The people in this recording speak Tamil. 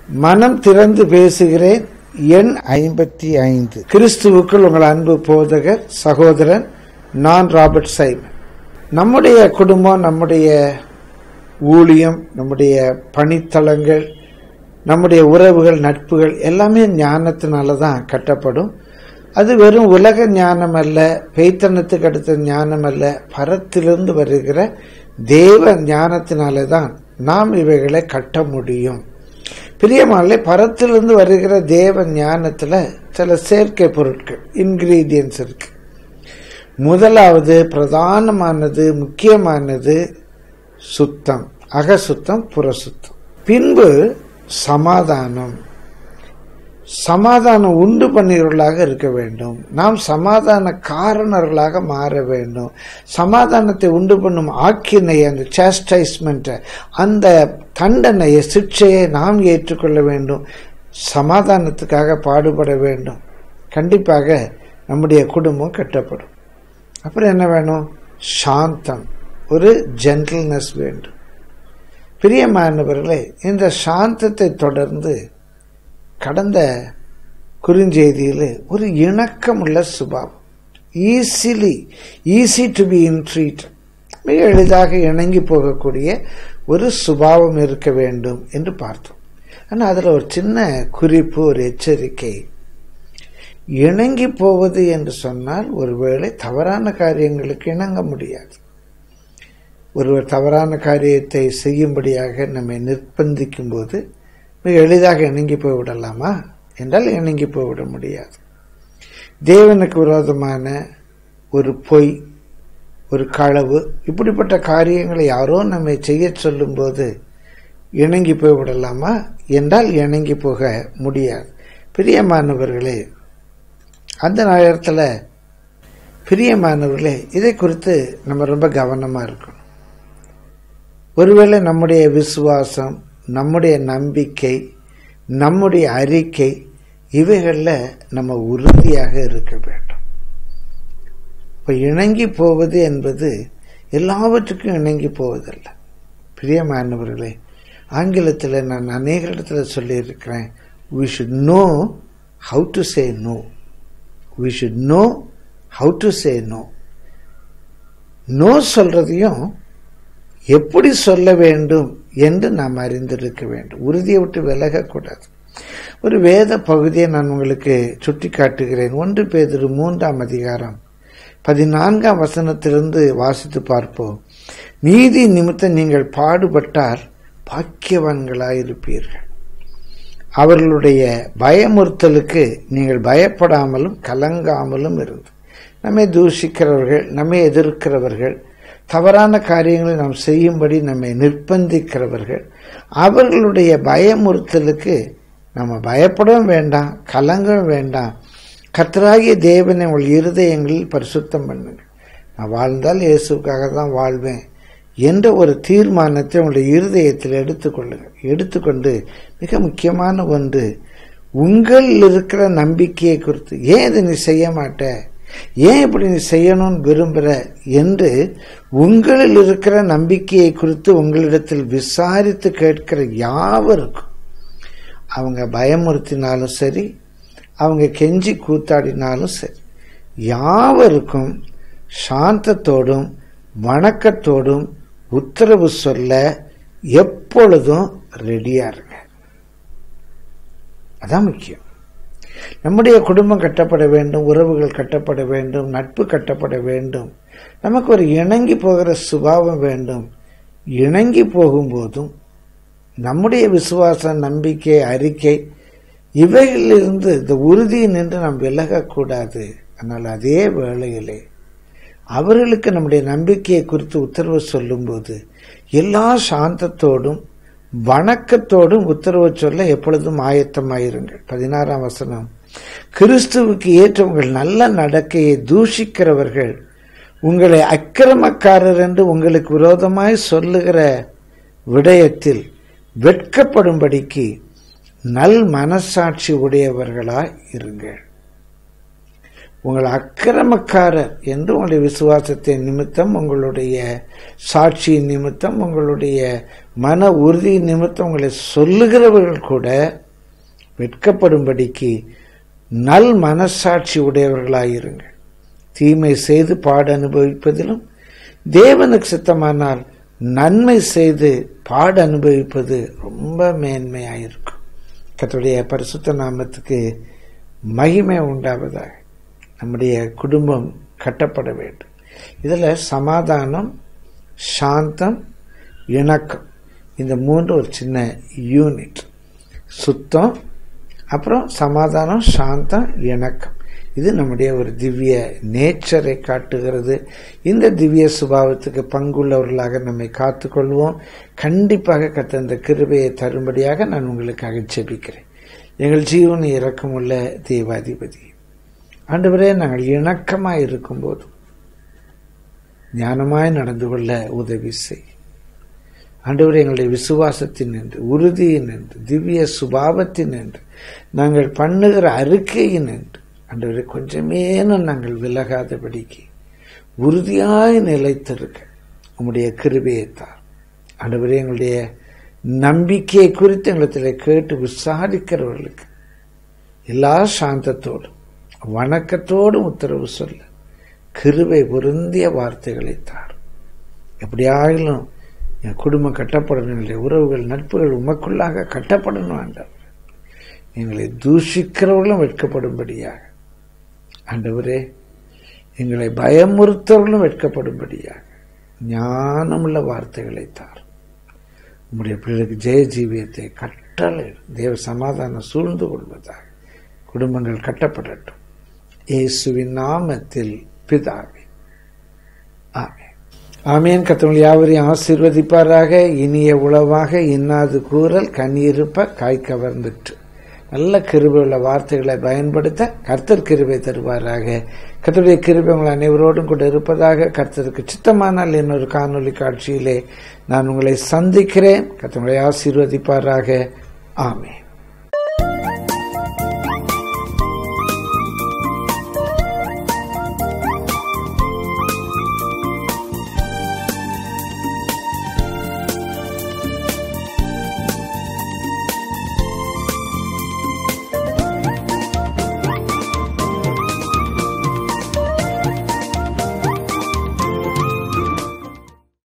மனம் திறந்து பேசுகிறேன் எண் ஐம்பத்தி ஐந்து கிறிஸ்துவுக்குள் உங்கள் அன்பு போதகர் சகோதரன் நான் ராபர்ட் சைமன் நம்முடைய குடும்பம் நம்முடைய ஊழியம் நம்முடைய பணித்தளங்கள் நம்முடைய உறவுகள் நட்புகள் எல்லாமே ஞானத்தினால தான் கட்டப்படும் அது வெறும் உலக ஞானம் அல்ல பெய்த்தனத்துக்கு அடுத்த ஞானம் அல்ல பரத்திலிருந்து வருகிற தேவ ஞானத்தினாலே தான் நாம் இவைகளை கட்ட முடியும் பிரியமானே பரத்திலிருந்து வருகிற தேவ ஞானத்துல சில செயற்கை பொருட்கள் இன்கிரீடியன்ஸ் இருக்கு முதலாவது பிரதானமானது முக்கியமானது சுத்தம் அகசுத்தம் புறசுத்தம் பின்பு சமாதானம் சமாதானம் உண்டு பண்ணியவர்களாக இருக்க வேண்டும் நாம் சமாதான காரணர்களாக மாற வேண்டும் சமாதானத்தை உண்டு பண்ணும் ஆக்கினை அந்த சேஸ்டைஸ்மெண்ட்டை அந்த தண்டனையை சிக்ஷையை நாம் ஏற்றுக்கொள்ள வேண்டும் சமாதானத்துக்காக பாடுபட வேண்டும் கண்டிப்பாக நம்முடைய குடும்பம் கட்டப்படும் அப்புறம் என்ன வேணும் சாந்தம் ஒரு ஜென்டில்னஸ் வேண்டும் பிரியமானவர்களே இந்த சாந்தத்தை தொடர்ந்து கடந்த குறுஞ்செய்தியில் ஒரு இணக்கமுள்ள சுபாவம் easily easy to be intreat மிக எளிதாக இணங்கி போகக்கூடிய ஒரு சுபாவம் இருக்க வேண்டும் என்று பார்த்தோம் ஆனால் அதில் ஒரு சின்ன குறிப்பு ஒரு எச்சரிக்கை இணங்கி போவது என்று சொன்னால் ஒருவேளை தவறான காரியங்களுக்கு இணங்க முடியாது ஒருவர் தவறான காரியத்தை செய்யும்படியாக நம்மை நிர்பந்திக்கும் போது மிக எளிதாக இணங்கி போய்விடலாமா என்றால் இணங்கி போய்விட முடியாது தேவனுக்கு விரோதமான ஒரு பொய் ஒரு களவு இப்படிப்பட்ட காரியங்களை யாரோ நம்மை செய்ய சொல்லும்போது இணங்கி போய்விடலாமா என்றால் இணங்கி போக முடியாது பிரியமானவர்களே அந்த நேரத்தில் பிரியமானவர்களே இதை குறித்து நம்ம ரொம்ப கவனமாக இருக்கணும் ஒருவேளை நம்முடைய விசுவாசம் நம்முடைய நம்பிக்கை நம்முடைய அறிக்கை இவைகளில் நம்ம உறுதியாக இருக்க வேண்டும் இப்போ இணங்கி போவது என்பது எல்லாவற்றுக்கும் இணங்கி போவதல்ல பிரியமானவர்களே ஆங்கிலத்தில் நான் அநேக இடத்துல சொல்லியிருக்கிறேன் we should know how to say no we should know how to say no no சொல்றதையும் எப்படி சொல்ல வேண்டும் என்று நாம் அறிந்திருக்க வேண்டும் உறுதியை விட்டு விலகக்கூடாது ஒரு வேத பகுதியை நான் உங்களுக்கு சுட்டி காட்டுகிறேன் ஒன்று பேதிரு மூன்றாம் அதிகாரம் பதினான்காம் வசனத்திலிருந்து வாசித்து பார்ப்போம் நீதி நிமித்தம் நீங்கள் பாடுபட்டால் பாக்கியவான்களாயிருப்பீர்கள் அவர்களுடைய பயமுறுத்தலுக்கு நீங்கள் பயப்படாமலும் கலங்காமலும் இருந்து நம்மை தூஷிக்கிறவர்கள் நம்மை எதிர்க்கிறவர்கள் தவறான காரியங்களை நாம் செய்யும்படி நம்மை நிர்பந்திக்கிறவர்கள் அவர்களுடைய பயமுறுத்தலுக்கு நம்ம பயப்படவும் வேண்டாம் கலங்கவும் வேண்டாம் கத்தராகிய தேவனை உங்கள் இருதயங்களில் பரிசுத்தம் பண்ணுங்க நான் வாழ்ந்தால் இயேசுக்காக தான் வாழ்வேன் என்ற ஒரு தீர்மானத்தை உங்களுடைய இருதயத்தில் எடுத்துக்கொள்ளுங்கள் எடுத்துக்கொண்டு மிக முக்கியமான ஒன்று உங்களில் இருக்கிற நம்பிக்கையை குறித்து ஏன் இதை நீ செய்ய மாட்ட ஏன் இப்படி நீ செய்யணும்னு விரும்புகிற என்று உங்களில் இருக்கிற நம்பிக்கையை குறித்து உங்களிடத்தில் விசாரித்து கேட்கிற யாவருக்கும் அவங்க பயமுறுத்தினாலும் சரி அவங்க கெஞ்சி கூத்தாடினாலும் சரி யாவருக்கும் சாந்தத்தோடும் வணக்கத்தோடும் உத்தரவு சொல்ல எப்பொழுதும் ரெடியா இருங்க அதான் முக்கியம் நம்முடைய குடும்பம் கட்டப்பட வேண்டும் உறவுகள் கட்டப்பட வேண்டும் நட்பு கட்டப்பட வேண்டும் நமக்கு ஒரு இணங்கி போகிற சுபாவம் வேண்டும் இணங்கி போகும்போதும் நம்முடைய விசுவாசம் நம்பிக்கை அறிக்கை இவைகளிலிருந்து இந்த உறுதியை நின்று நாம் விலகக்கூடாது ஆனால் அதே வேளையிலே அவர்களுக்கு நம்முடைய நம்பிக்கையை குறித்து உத்தரவு சொல்லும்போது எல்லா சாந்தத்தோடும் வணக்கத்தோடும் உத்தரவு சொல்ல எப்பொழுதும் ஆயத்தமாயிருங்கள் பதினாறாம் வசனம் கிறிஸ்துவுக்கு ஏற்ற உங்கள் நல்ல நடக்கையை தூஷிக்கிறவர்கள் உங்களை அக்கிரமக்காரர் என்று உங்களுக்கு விரோதமாய் சொல்லுகிற விடயத்தில் வெட்கப்படும்படிக்கு நல் மனசாட்சி உடையவர்களாய் இருங்கள் உங்கள் அக்கிரமக்காரர் என்று உங்களுடைய விசுவாசத்தின் நிமித்தம் உங்களுடைய சாட்சியின் நிமித்தம் உங்களுடைய மன உறுதி நிமித்தம் உங்களை சொல்லுகிறவர்கள் கூட வெட்கப்படும்படிக்கு நல் மனசாட்சி உடையவர்களாயிருங்கள் தீமை செய்து பாடு அனுபவிப்பதிலும் தேவனுக்கு சித்தமானால் நன்மை செய்து பாடு அனுபவிப்பது ரொம்ப மேன்மையாயிருக்கும் கத்துடைய பரிசுத்த நாமத்துக்கு மகிமை உண்டாவதாக நம்முடைய குடும்பம் கட்டப்பட வேண்டும் இதில் சமாதானம் சாந்தம் இணக்கம் இந்த மூன்று ஒரு சின்ன யூனிட் சுத்தம் அப்புறம் சமாதானம் சாந்தம் இணக்கம் இது நம்முடைய ஒரு திவ்ய நேச்சரை காட்டுகிறது இந்த திவ்ய சுபாவத்துக்கு பங்குள்ளவர்களாக நம்மை காத்துக்கொள்வோம் கண்டிப்பாக கத்த இந்த கிருபையை தரும்படியாக நான் உங்களுக்காக ஜெபிக்கிறேன் எங்கள் ஜீவன் இறக்கமுள்ள தேவாதிபதி ஆண்டவரே நாங்கள் இணக்கமாய் இருக்கும்போது ஞானமாய் நடந்து கொள்ள உதவி செய் ஆண்டவரே எங்களுடைய விசுவாசத்தின் என்று உறுதியின் என்று திவ்ய சுபாவத்தின் என்று நாங்கள் பண்ணுகிற அறிக்கையின் என்று ஆண்டவரே கொஞ்சமேனும் நாங்கள் விலகாதபடிக்கு உறுதியாய் நிலைத்திருக்க உம்முடைய கிருபையை தார் ஆண்டவரே எங்களுடைய நம்பிக்கையை குறித்து எங்களிடத்தில் கேட்டு விசாரிக்கிறவர்களுக்கு எல்லா சாந்தத்தோடும் வணக்கத்தோடும் உத்தரவு சொல்ல கிருபை பொருந்திய வார்த்தைகளை தார் எப்படியாயிலும் என் குடும்பம் கட்டப்படணும் எங்களுடைய உறவுகள் நட்புகள் உமக்குள்ளாக கட்டப்படணும் ஆண்டவர் எங்களை தூஷிக்கிறவர்களும் வெட்கப்படும்படியாக ஆண்டவரே எங்களை பயமுறுத்தவர்களும் வெட்கப்படும்படியாக ஞானமுள்ள வார்த்தைகளை தார் உம்முடைய பிள்ளைக்கு ஜெய ஜீவியத்தை கட்டளை தேவ சமாதானம் சூழ்ந்து கொள்வதாக குடும்பங்கள் கட்டப்படட்டும் இயேசுவின் நாமத்தில் பிதாவே ஆமே ஆமேன் கத்தவங்கள் யாவரையும் ஆசீர்வதிப்பாராக இனிய உளவாக இன்னாது கூறல் கண்ணீருப்ப காய் கவர்ந்துட்டு நல்ல கிருபை உள்ள வார்த்தைகளை பயன்படுத்த கர்த்தர் கிருபை தருவாராக கர்த்தருடைய கிருபை உங்கள் அனைவரோடும் கூட இருப்பதாக கர்த்தருக்கு சித்தமானால் இன்னொரு காணொலி காட்சியிலே நான் உங்களை சந்திக்கிறேன் கர்த்தர்களை ஆசீர்வதிப்பாராக ஆமே